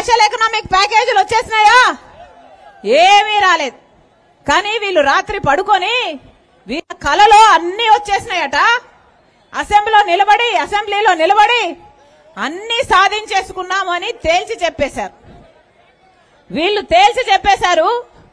special economic ప్యాకేజీలు వచ్చేసినాయా ఏమీ రాలేదు కానీ వీళ్ళు రాత్రి పడుకొని వీళ్ళ కలలో అన్ని వచ్చేసినాయట అసెంబ్లీలో నిలబడి అసెంబ్లీలో నిలబడి అన్ని సాధించేసుకున్నామని తేల్చి చెప్పేశారు వీళ్ళు తేల్చి చెప్పేశారు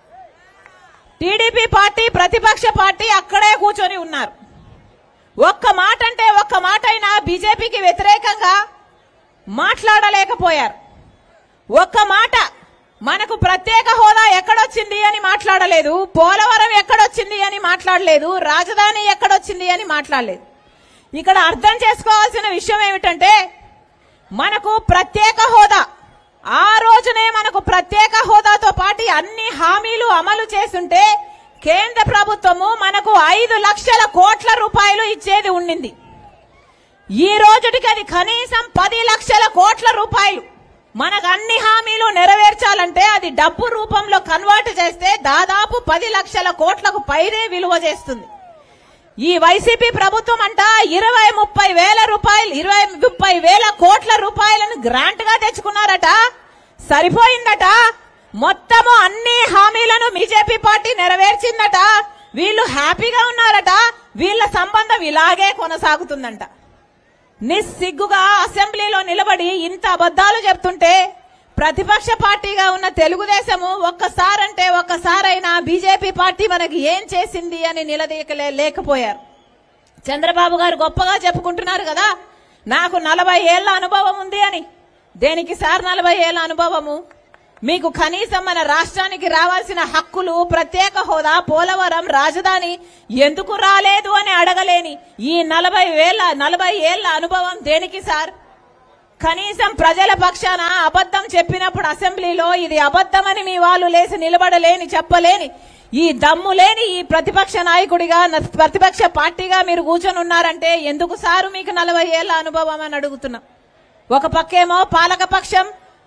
టీడీపీ పార్టీ ప్రతిపక్ష పార్టీ అక్కడే కూర్చొని ఉన్నారు ఒక్క మాట అంటే ఒక్క మాట అయినా బీజేపీకి వ్యతిరేకంగా మాట్లాడలేకపోయారు ఒక్క మాట మనకు ప్రత్యేక హోదా ఎక్కడొచ్చింది అని మాట్లాడలేదు పోలవరం ఎక్కడొచ్చింది అని మాట్లాడలేదు రాజధాని ఎక్కడొచ్చింది అని మాట్లాడలేదు ఇక్కడ అర్థం చేసుకోవాల్సిన విషయం ఏమిటంటే మనకు ప్రత్యేక హోదా ఆ రోజునే మనకు ప్రత్యేక హోదాతో పాటు అన్ని హామీలు అమలు చేస్తుంటే కేంద్ర ప్రభుత్వము మనకు ఐదు లక్షల కోట్ల రూపాయలు ఇచ్చేది ఉండింది ఈ రోజుటికి అది కనీసం పది లక్షల కోట్ల రూపాయలు మనకు అన్ని హామీలు నెరవేర్చాలంటే అది డబ్బు రూపంలో కన్వర్ట్ చేస్తే దాదాపు పది లక్షల కోట్లకు పైనే విలువ చేస్తుంది ఈ వైసీపీ ప్రభుత్వం అంట ఇరవై ముప్పై వేల రూపాయలు ఇరవై ముప్పై వేల కోట్ల రూపాయలను గ్రాంట్ గా తెచ్చుకున్నారట సరిపోయిందట మొత్తము అన్ని హామీలను బీజేపీ పార్టీ నెరవేర్చిందట వీళ్ళు హ్యాపీగా ఉన్నారట వీళ్ళ సంబంధం ఇలాగే కొనసాగుతుందంట నిస్సిగ్గుగా అసెంబ్లీలో నిలబడి ఇంత అబద్ధాలు చెప్తుంటే ప్రతిపక్ష పార్టీగా ఉన్న తెలుగుదేశము ఒక్కసారంటే ఒక్కసారైనా బీజేపీ పార్టీ మనకి ఏం చేసింది అని నిలదీయకలే లేకపోయారు చంద్రబాబు గారు గొప్పగా చెప్పుకుంటున్నారు కదా నాకు నలభై ఏళ్ల అనుభవం ఉంది అని దేనికి సార్ నలభై ఏళ్ల అనుభవము మీకు కనీసం మన రాష్ట్రానికి రావాల్సిన హక్కులు ప్రత్యేక హోదా పోలవరం రాజధాని ఎందుకు రాలేదు అని అడగలేని ఈ నలభై వేల నలభై ఏళ్ల అనుభవం దేనికి సార్ కనీసం ప్రజల పక్షాన అబద్ధం చెప్పినప్పుడు అసెంబ్లీలో ఇది అబద్ధమని మీ వాళ్ళు లేచి నిలబడలేని చెప్పలేని ఈ దమ్ము లేని ఈ ప్రతిపక్ష నాయకుడిగా న- ప్రతిపక్ష పార్టీగా మీరు కూర్చొని ఉన్నారంటే ఎందుకు సారు మీకు నలభై ఏళ్ల అనుభవం అని అడుగుతున్నా ఒక పక్కేమో పాలక పక్షం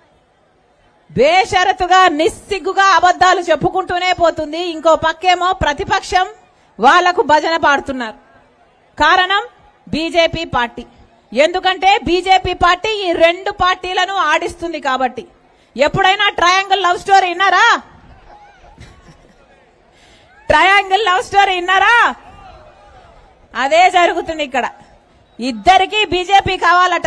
బేషరతుగా నిస్సిగ్గుగా అబద్ధాలు చెప్పుకుంటూనే పోతుంది ఇంకో పక్కేమో ప్రతిపక్షం వాళ్లకు భజన పాడుతున్నారు కారణం బీజేపీ పార్టీ ఎందుకంటే బీజేపీ పార్టీ ఈ రెండు పార్టీలను ఆడిస్తుంది కాబట్టి ఎప్పుడైనా ట్రయాంగిల్ లవ్ స్టోరీ విన్నారా ట్రయాంగిల్ లవ్ స్టోరీ విన్నారా అదే జరుగుతుంది ఇక్కడ ఇద్దరికి బీజేపీ కావాలట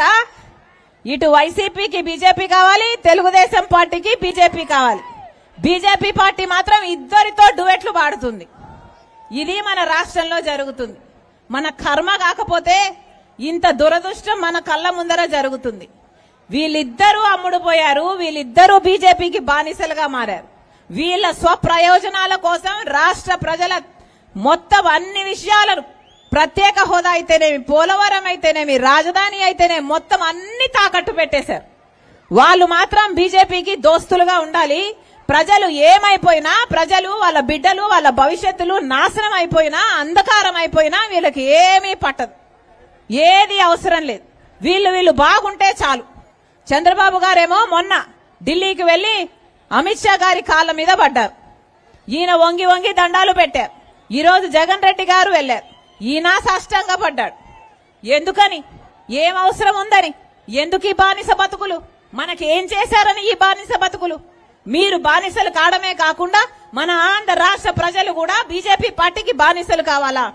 ఇటు వైసీపీకి బీజేపీ కావాలి తెలుగుదేశం పార్టీకి బీజేపీ కావాలి బీజేపీ పార్టీ మాత్రం ఇద్దరితో డువెట్లు పాడుతుంది ఇది మన రాష్ట్రంలో జరుగుతుంది మన కర్మ కాకపోతే ఇంత దురదృష్టం మన కళ్ళ ముందర జరుగుతుంది వీళ్ళిద్దరూ అమ్ముడుపోయారు వీళ్ళిద్దరూ బీజేపీకి బానిసలుగా మారారు వీళ్ళ స్వప్రయోజనాల కోసం రాష్ట్ర ప్రజల మొత్తం అన్ని విషయాలను ప్రత్యేక హోదా అయితేనేమి పోలవరం అయితేనేమి రాజధాని అయితేనేమి మొత్తం అన్ని తాకట్టు పెట్టేశారు వాళ్ళు మాత్రం బీజేపీకి దోస్తులుగా ఉండాలి ప్రజలు ఏమైపోయినా ప్రజలు వాళ్ళ బిడ్డలు వాళ్ళ భవిష్యత్తులు నాశనం అయిపోయినా అంధకారం అయిపోయినా వీళ్ళకి ఏమీ పట్టదు ఏది అవసరం లేదు వీళ్ళు వీళ్ళు బాగుంటే చాలు చంద్రబాబు గారేమో మొన్న ఢిల్లీకి వెళ్లి అమిత్ షా గారి కాళ్ళ మీద పడ్డారు ఈయన వంగి వంగి దండాలు పెట్టారు ఈ రోజు జగన్ రెడ్డి గారు వెళ్లారు ఈయన సాష్టంగా పడ్డాడు ఎందుకని ఏం అవసరం ఉందని ఎందుకు ఈ బానిస బతుకులు మనకి ఏం చేశారని ఈ బానిస బతుకులు మీరు బానిసలు కావడమే కాకుండా మన ఆంధ్ర రాష్ట్ర ప్రజలు కూడా బీజేపీ పార్టీకి బానిసలు కావాలా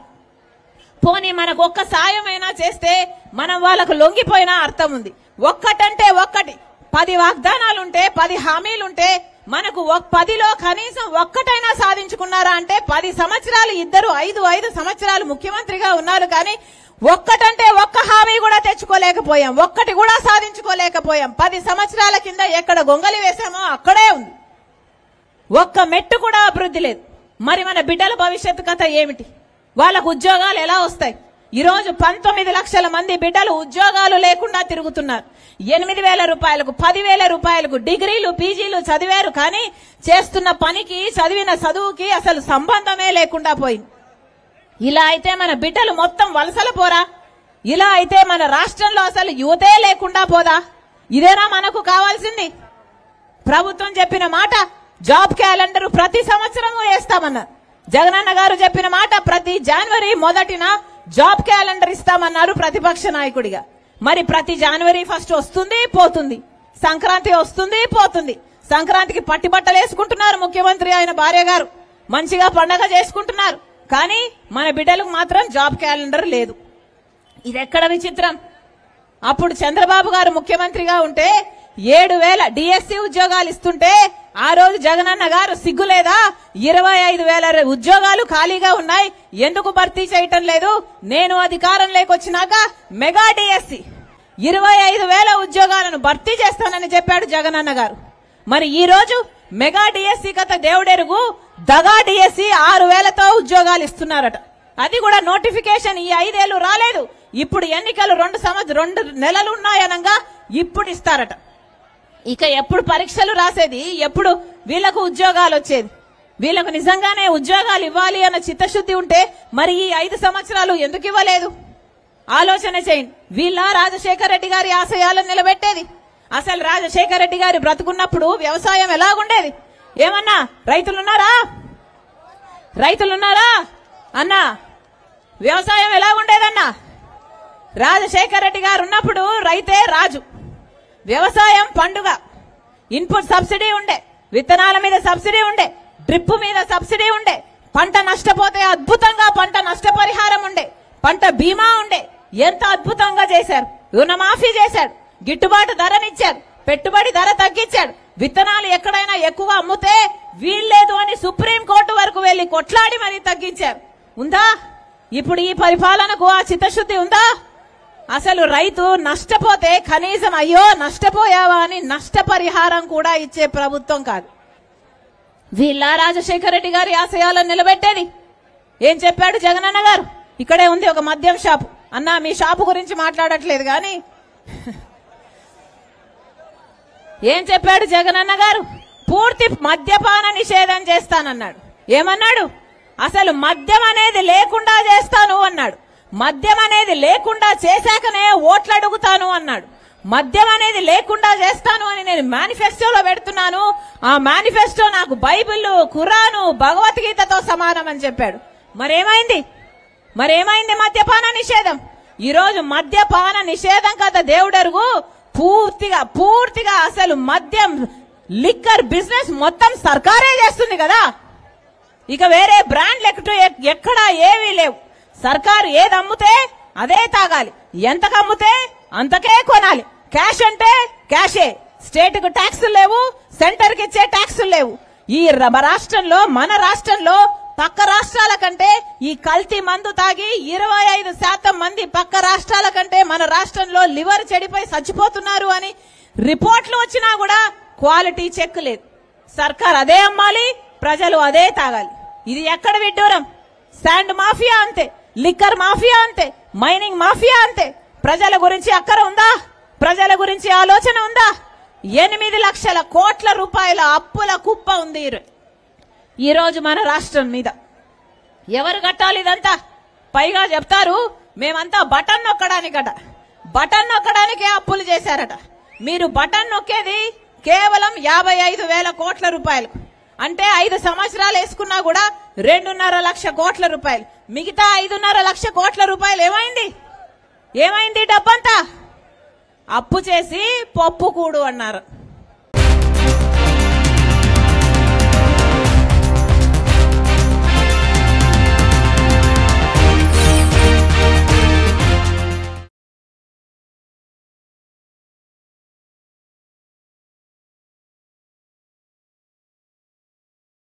పోనీ మనకు ఒక్క సాయమైనా చేస్తే మనం వాళ్ళకు లొంగిపోయినా అర్థం ఉంది ఒక్కటంటే ఒక్కటి పది వాగ్దానాలుంటే పది హామీలుంటే మనకు ఒక్- పదిలో కనీసం ఒక్కటైనా సాధించుకున్నారా అంటే పది సంవత్సరాలు ఇద్దరు ఐదు ఐదు సంవత్సరాలు ముఖ్యమంత్రిగా ఉన్నారు కానీ ఒక్కటంటే ఒక్క హామీ కూడా తెచ్చుకోలేకపోయాం ఒక్కటి కూడా సాధించుకోలేకపోయాం పది సంవత్సరాల కింద ఎక్కడ గొంగలి వేశామో అక్కడే ఉంది ఒక్క మెట్టు కూడా అభివృద్ధి లేదు మరి మన బిడ్డల భవిష్యత్తు కథ ఏమిటి వాళ్ళకు ఉద్యోగాలు ఎలా వస్తాయి ఈ రోజు పంతొమ్మిది లక్షల మంది బిడ్డలు ఉద్యోగాలు లేకుండా తిరుగుతున్నారు ఎనిమిది వేల రూపాయలకు పదివేల రూపాయలకు డిగ్రీలు పీజీలు చదివారు కానీ చేస్తున్న పనికి చదివిన చదువుకి అసలు సంబంధమే లేకుండా పోయింది ఇలా అయితే మన బిడ్డలు మొత్తం వలసలు పోరా ఇలా అయితే మన రాష్ట్రంలో అసలు యువతే లేకుండా పోదా ఇదేనా మనకు కావాల్సింది ప్రభుత్వం చెప్పిన మాట జాబ్ క్యాలెండర్ ప్రతి సంవత్సరము వేస్తామన్నారు జగనన్న గారు చెప్పిన మాట ప్రతి జనవరి మొదటిన జాబ్ క్యాలెండర్ ఇస్తామన్నారు ప్రతిపక్ష నాయకుడిగా మరి ప్రతి జనవరి ఫస్ట్ వస్తుంది పోతుంది సంక్రాంతి వస్తుంది పోతుంది సంక్రాంతికి పట్టి బట్టలు వేసుకుంటున్నారు ముఖ్యమంత్రి ఆయన భార్య గారు మంచిగా పండగ చేసుకుంటున్నారు కానీ మన బిడ్డలకు మాత్రం జాబ్ క్యాలెండర్ లేదు ఇది ఎక్కడ విచిత్రం అప్పుడు చంద్రబాబు గారు ముఖ్యమంత్రిగా ఉంటే ఏడు వేల డిఎస్సి ఉద్యోగాలు ఇస్తుంటే ఆ రోజు జగనన్న గారు సిగ్గులేదా ఇరవై ఐదు వేల ర- ఉద్యోగాలు ఖాళీగా ఉన్నాయి ఎందుకు భర్తీ చేయటం లేదు నేను అధికారం లేకొచ్చినాక మెగా డిఎస్సి ఇరవై ఐదు వేల ఉద్యోగాలను భర్తీ చేస్తానని చెప్పాడు జగనన్న గారు మరి ఈ రోజు మెగా డిఎస్సి కథ దేవుడెరుగు దగా డిఎస్సి ఆరు వేలతో ఉద్యోగాలు ఇస్తున్నారట అది కూడా నోటిఫికేషన్ ఈ ఐదేళ్లు రాలేదు ఇప్పుడు ఎన్నికలు రెండు సంవత్సరం రెండు నెలలు ఉన్నాయనగా ఇప్పుడు ఇస్తారట ఇక ఎప్పుడు పరీక్షలు రాసేది ఎప్పుడు వీళ్ళకు ఉద్యోగాలు వచ్చేది వీళ్ళకు నిజంగానే ఉద్యోగాలు ఇవ్వాలి అన్న చిత్తశుద్ధి ఉంటే మరి ఈ ఐదు సంవత్సరాలు ఎందుకు ఇవ్వలేదు ఆలోచన చేయండి వీళ్ళ రాజశేఖర రెడ్డి గారి ఆశయాలను నిలబెట్టేది అసలు రాజశేఖర రెడ్డి గారి బ్రతుకున్నప్పుడు వ్యవసాయం ఎలాగుండేది ఏమన్నా రైతులున్నారా రైతులున్నారా అన్నా వ్యవసాయం ఎలాగుండేదన్నా రాజశేఖర రెడ్డి గారు ఉన్నప్పుడు రైతే రాజు వ్యవసాయం పండుగ ఇన్పుట్ సబ్సిడీ ఉండే విత్తనాల మీద సబ్సిడీ ఉండే డ్రిప్ మీద సబ్సిడీ ఉండే పంట నష్టపోతే అద్భుతంగా పంట నష్టపరిహారం ఉండే పంట బీమా ఉండే ఎంత అద్భుతంగా చేశారు రుణమాఫీ చేశాడు గిట్టుబాటు ధరనిచ్చాడు పెట్టుబడి ధర తగ్గించాడు విత్తనాలు ఎక్కడైనా ఎక్కువ అమ్ముతే వీల్లేదు అని సుప్రీం కోర్టు వరకు వెళ్లి కొట్లాడి మరీ తగ్గించారు ఉందా ఇప్పుడు ఈ పరిపాలనకు ఆ చిత్తశుద్ధి ఉందా అసలు రైతు నష్టపోతే కనీసం అయ్యో నష్టపోయావా అని నష్టపరిహారం కూడా ఇచ్చే ప్రభుత్వం కాదు వీళ్ళ రాజశేఖర రెడ్డి గారి ఆశయాలను నిలబెట్టేది ఏం చెప్పాడు జగనన్న గారు ఇక్కడే ఉంది ఒక మద్యం షాపు అన్నా మీ షాపు గురించి మాట్లాడట్లేదు కానీ ఏం చెప్పాడు జగనన్న గారు పూర్తి మద్యపాన నిషేధం చేస్తానన్నాడు ఏమన్నాడు అసలు మద్యం అనేది లేకుండా చేస్తాను అన్నాడు మద్యం అనేది లేకుండా చేశాకనే ఓట్లు అడుగుతాను అన్నాడు మద్యం అనేది లేకుండా చేస్తాను అని నేను మేనిఫెస్టోలో పెడుతున్నాను ఆ మేనిఫెస్టో నాకు బైబిల్ ఖురాను భగవద్గీతతో సమానం అని చెప్పాడు మరేమైంది మరేమైంది మద్యపాన నిషేధం ఈ రోజు మద్యపాన నిషేధం కదా దేవుడరుగు పూర్తిగా పూర్తిగా అసలు మద్యం లిక్కర్ బిజినెస్ మొత్తం సర్కారే చేస్తుంది కదా ఇక వేరే బ్రాండ్లు ఎక్కటో ఎక్కడా ఏమీ లేవు సర్కారు ఏది అమ్ముతే అదే తాగాలి ఎంతకు అమ్ముతే అంతకే కొనాలి క్యాష్ అంటే క్యాషే స్టేట్ కు ట్యాక్సులు లేవు సెంటర్ కి ఇచ్చే ట్యాక్సులు లేవు ఈ ర- రాష్ట్రంలో మన రాష్ట్రంలో పక్క రాష్ట్రాల కంటే ఈ కల్తీ మందు తాగి ఇరవై ఐదు శాతం మంది పక్క రాష్ట్రాల కంటే మన రాష్ట్రంలో లివర్ చెడిపోయి చచ్చిపోతున్నారు అని రిపోర్ట్లు వచ్చినా కూడా క్వాలిటీ చెక్ లేదు సర్కార్ అదే అమ్మాలి ప్రజలు అదే తాగాలి ఇది ఎక్కడ విడ్డూరం శాండ్ మాఫియా అంతే లిక్కర్ మాఫియా అంతే మైనింగ్ మాఫియా అంతే ప్రజల గురించి అక్కర ఉందా ప్రజల గురించి ఆలోచన ఉందా ఎనిమిది లక్షల కోట్ల రూపాయల అప్పుల కుప్ప ఉంది ఈ రో- ఈ రోజు మన రాష్ట్రం మీద ఎవరు కట్టాలి ఇదంతా పైగా చెప్తారు మేమంతా బటన్ నొక్కడానికట బటన్ నొక్కడానికే అప్పులు చేశారట మీరు బటన్ నొక్కేది కేవలం యాభై ఐదు వేల కోట్ల రూపాయలు అంటే ఐదు సంవత్సరాలు వేసుకున్నా కూడా రెండున్నర లక్ష కోట్ల రూపాయలు మిగతా ఐదున్నర లక్ష కోట్ల రూపాయలు ఏమైంది ఏమైంది డబ్బంతా అప్పు చేసి పప్పు కూడు అన్నారు